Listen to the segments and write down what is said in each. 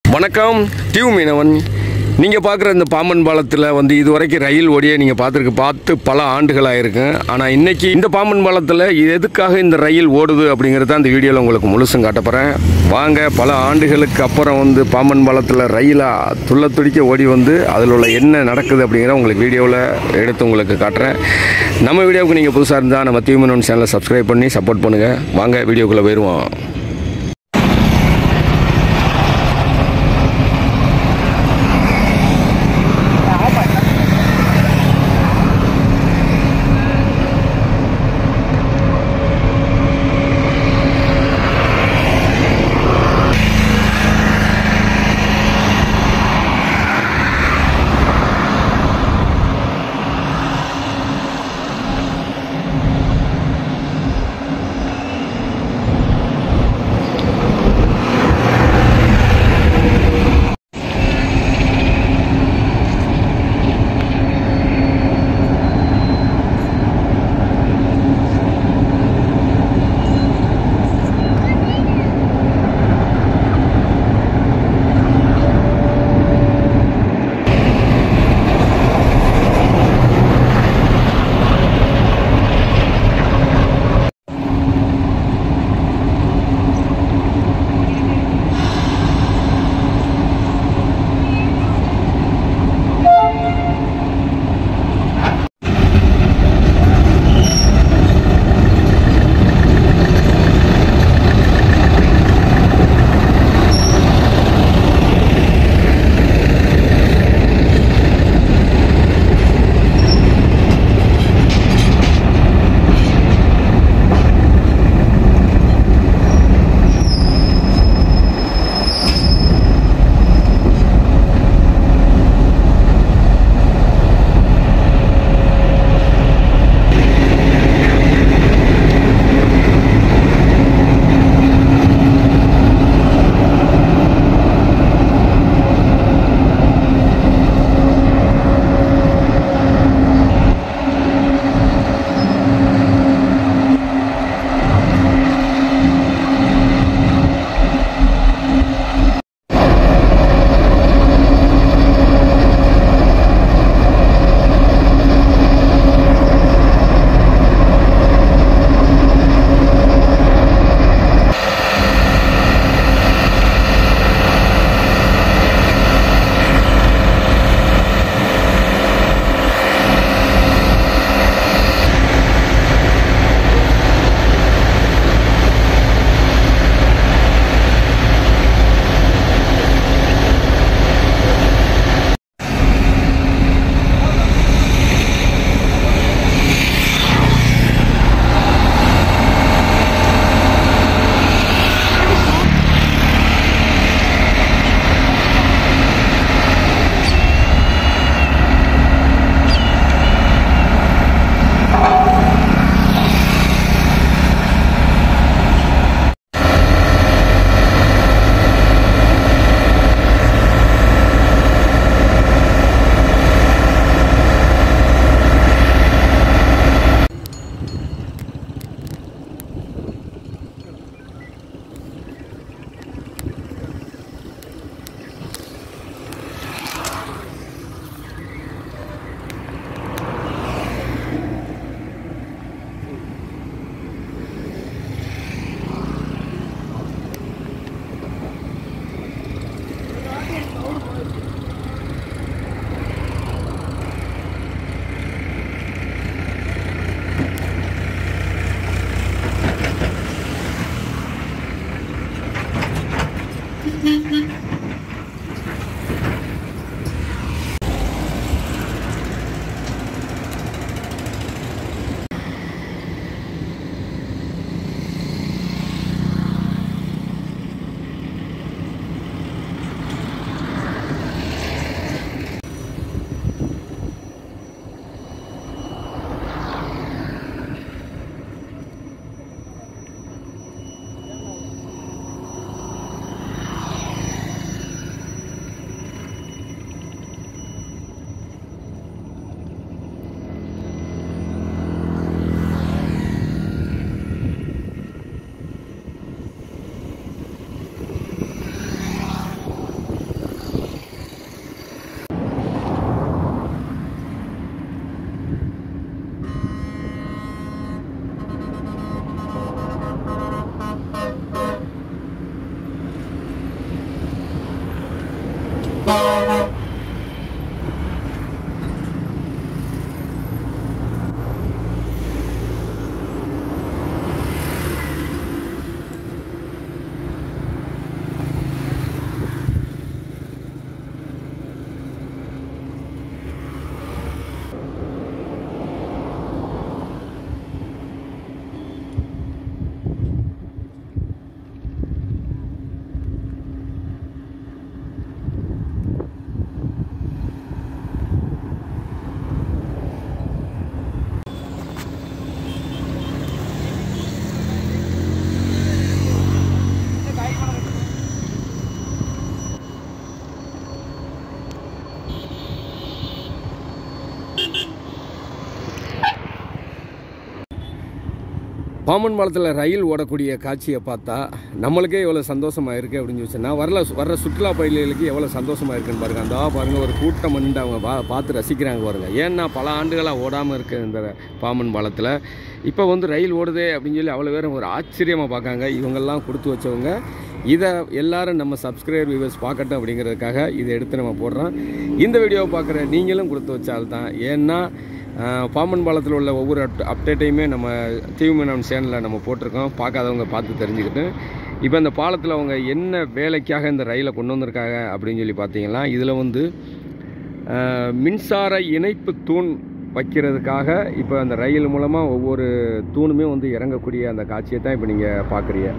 வணக்கம் டியூ மீனவன் நீங்கள் பார்க்குற இந்த பாம்பன் பாலத்தில் வந்து இது வரைக்கும் ரயில் ஓடியே நீங்கள் பார்த்துருக்கு பார்த்து பல ஆண்டுகளாக இருக்கும் ஆனால் இன்னைக்கு இந்த பாம்பன் பாலத்தில் எதுக்காக இந்த ரயில் ஓடுது அப்படிங்கிறத அந்த வீடியோவில் உங்களுக்கு முழுசும் காட்ட போகிறேன் வாங்க பல ஆண்டுகளுக்கு அப்புறம் வந்து பாம்பன் பாலத்தில் ரயிலாக துள்ள துடிக்க ஓடி வந்து அதில் உள்ள என்ன நடக்குது அப்படிங்கிற உங்களுக்கு வீடியோவில் எடுத்து உங்களுக்கு காட்டுறேன் நம்ம வீடியோவுக்கு நீங்கள் புதுசாக இருந்தால் நம்ம டியூ மீனவன் சேனலை சப்ஸ்கிரைப் பண்ணி சப்போர்ட் பண்ணுங்கள் வாங்க வீடியோக்குள்ளே போயிடுவோம் பாம்பன் பாலத்தில் ரயில் ஓடக்கூடிய காட்சியை பார்த்தா நம்மளுக்கே எவ்வளோ சந்தோஷமாக இருக்குது அப்படின்னு சொன்னா வரல வர்ற சுற்றுலா பயணிகளுக்கு எவ்வளோ சந்தோஷமாக இருக்குன்னு பாருங்க அந்த பாருங்கள் ஒரு கூட்டம் வந்து அவங்க பா பார்த்து ரசிக்கிறாங்க பாருங்க ஏன்னா பல ஆண்டுகளாக ஓடாமல் இருக்கு இந்த பாம்பன் பாலத்தில் இப்போ வந்து ரயில் ஓடுதே அப்படின்னு சொல்லி அவ்வளோ பேரும் ஒரு ஆச்சரியமாக பார்க்காங்க இவங்கெல்லாம் கொடுத்து வச்சவங்க இதை எல்லாரும் நம்ம சப்ஸ்கிரைபர் வியூவர்ஸ் பார்க்கட்டும் அப்படிங்கிறதுக்காக இதை எடுத்து நம்ம போடுறோம் இந்த வீடியோவை பார்க்குற நீங்களும் கொடுத்து வச்சால் தான் ஏன்னா ஆஹ், பாம்பன் பாலத்தில் உள்ள ஒவ்வொரு அப் அப்டேட்டையுமே நம்ம தீவுமீனம் சேனலில் நம்ம போட்டிருக்கோம் பார்க்காதவங்க பார்த்து தெரிஞ்சுக்கிட்டு இப்போ இந்த பாலத்தில் அவங்க என்ன வேலைக்காக இந்த ரயிலை கொண்டு வந்திருக்காங்க அப்படின்னு சொல்லி பார்த்தீங்கன்னா இதில் வந்து ஆஹ், மின்சார இணைப்பு தூண் வைக்கிறதுக்காக இப்போ அந்த ரயில் மூலமாக ஒவ்வொரு தூணுமே வந்து இறங்கக்கூடிய அந்த காட்சியை தான் இப்போ நீங்கள் பார்க்குறீங்க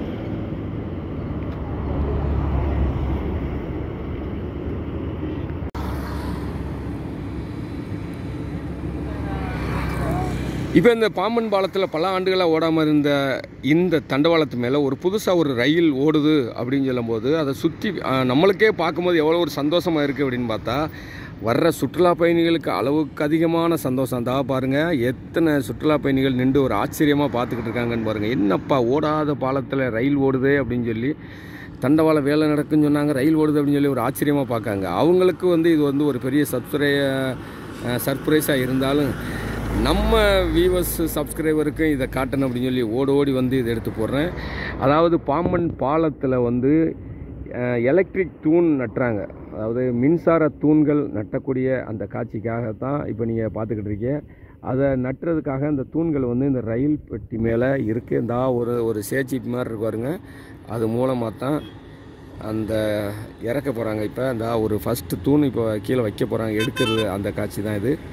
இப்போ இந்த பாம்பன் பாலத்தில் பல ஆண்டுகளாக ஓடாமல் இருந்த இந்த தண்டவாளத்து மேலே ஒரு புதுசாக ஒரு ரயில் ஓடுது அப்படின்னு சொல்லும்போது அதை சுற்றி நம்மளுக்கே பார்க்கும்போது எவ்வளோ ஒரு சந்தோஷமாக இருக்குது அப்படின்னு பார்த்தா வர்ற சுற்றுலா பயணிகளுக்கு அளவுக்கு அதிகமான சந்தோஷம் தான் பாருங்கள் எத்தனை சுற்றுலா பயணிகள் நின்று ஒரு ஆச்சரியமாக பார்த்துக்கிட்டு இருக்காங்கன்னு பாருங்கள் என்னப்பா ஓடாத பாலத்தில் ரயில் ஓடுதே அப்படின்னு சொல்லி தண்டவாள வேலை நடக்குன்னு சொன்னாங்க ரயில் ஓடுது அப்படின்னு சொல்லி ஒரு ஆச்சரியமாக பார்க்காங்க அவங்களுக்கு வந்து இது வந்து ஒரு பெரிய சப்ஸ்கிரை சர்ப்ரைஸாக இருந்தாலும் நம்ம வியூவர்ஸ் சப்ஸ்கிரைபருக்கும் இதை காட்டணும் அப்படின்னு சொல்லி ஓடி ஓடி வந்து இதை எடுத்து போடுறேன் அதாவது பாம்பன் பாலத்தில் வந்து எலக்ட்ரிக் தூண் நட்டுறாங்க அதாவது மின்சார தூண்கள் நட்டக்கூடிய அந்த காட்சிக்காக தான் இப்போ நீங்கள் பார்த்துக்கிட்டு இருக்கீங்க அதை நட்டுறதுக்காக அந்த தூண்கள் வந்து இந்த ரயில் பெட்டி மேலே இருக்குது இந்த ஒரு ஒரு சேச்சிட் மாதிரி இருக்கு பாருங்க அது மூலமாக தான் அந்த இறக்க போகிறாங்க இப்போ அந்த ஒரு ஃபஸ்ட்டு தூண் இப்போ கீழே வைக்க போகிறாங்க எடுக்கிறது அந்த காட்சி தான் இது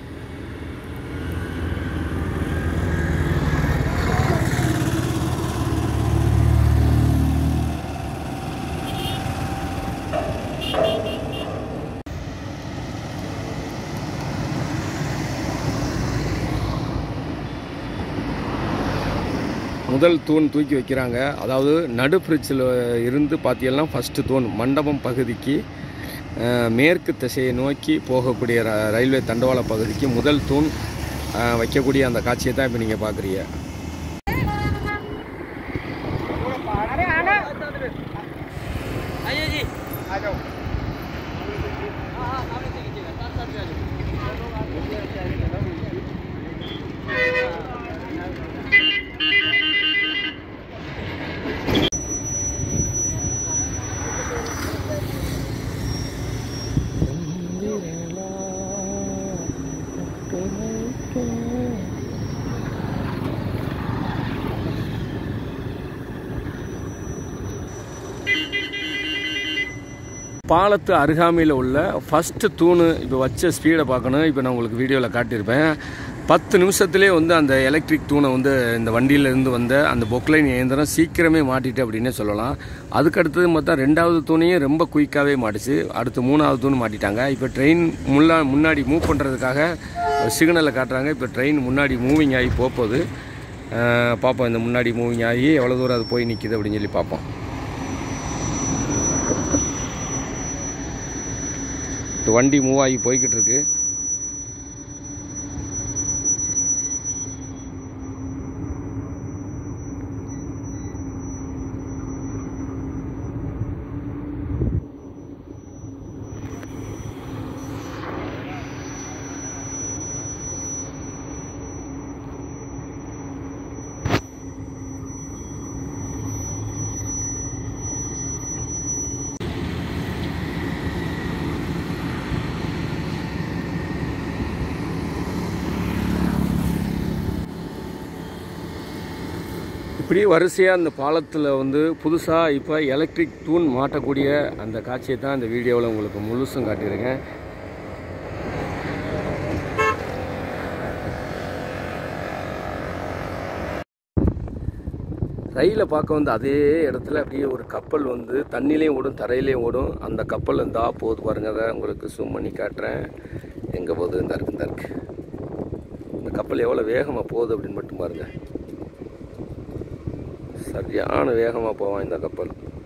முதல் தூண் தூக்கி வைக்கிறாங்க அதாவது நடு பிரிட்ஜில் இருந்து பார்த்தீங்கன்னா ஃபஸ்ட்டு தூண் மண்டபம் பகுதிக்கு அஹ், மேற்கு திசையை நோக்கி போகக்கூடிய ர- ரயில்வே தண்டவாள பகுதிக்கு முதல் தூண் அஹ், வைக்கக்கூடிய அந்த காட்சியை தான் இப்போ நீங்கள் பார்க்குறீங்க பாலத்து அருகாமையில் உள்ள ஃபஸ்ட்டு தூணு இப்போ வச்ச ஸ்பீடை பார்க்கணும் இப்போ நான் உங்களுக்கு வீடியோவில் காட்டியிருப்பேன் பத்து நிமிஷத்துலேயே வந்து அந்த எலக்ட்ரிக் தூணை வந்து இந்த வண்டியிலேருந்து வந்த அந்த பொக்லைன் இயந்திரம் சீக்கிரமே மாட்டிட்டு அப்படின்னே சொல்லலாம் அதுக்கு அடுத்தது பார்த்தா ரெண்டாவது தூணையும் ரொம்ப குயிக்காகவே மாட்டுச்சு அடுத்து மூணாவது தூண் மாட்டிட்டாங்க இப்போ ட்ரெயின் முன்னா முன்னாடி மூவ் பண்ணுறதுக்காக சிக்னலை காட்டுறாங்க இப்போ ட்ரெயின் முன்னாடி மூவிங் ஆகி போகுது அஹ் பார்ப்போம் இந்த முன்னாடி மூவிங் ஆகி எவ்வளோ தூரம் அது போய் நிற்கிது அப்படின்னு சொல்லி பார்ப்போம் இந்த வண்டி மூவ் ஆகி போய்கிட்டு இருக்கு இப்படி வரிசையாக அந்த பாலத்தில் வந்து புதுசாக இப்போ எலக்ட்ரிக் தூண் மாட்டக்கூடிய அந்த காட்சியை தான் இந்த வீடியோவில் உங்களுக்கு முழுசும் காட்டியிருக்கேன் ரயிலை பார்க்க வந்து அதே இடத்துல அப்படியே ஒரு கப்பல் வந்து தண்ணிலையும் ஓடும் தரையிலையும் ஓடும் அந்த கப்பல் இருந்தா போகுது பாருங்க அதை உங்களுக்கு ஜூம் பண்ணி காட்டுறேன் எங்கே போகுது இந்த இருக்கு இந்த இருக்கு இந்த கப்பல் எவ்வளோ வேகமாக போகுது அப்படின்னு மட்டும் பாருங்க சரியான வேகமாக போவான் இந்த கப்பல்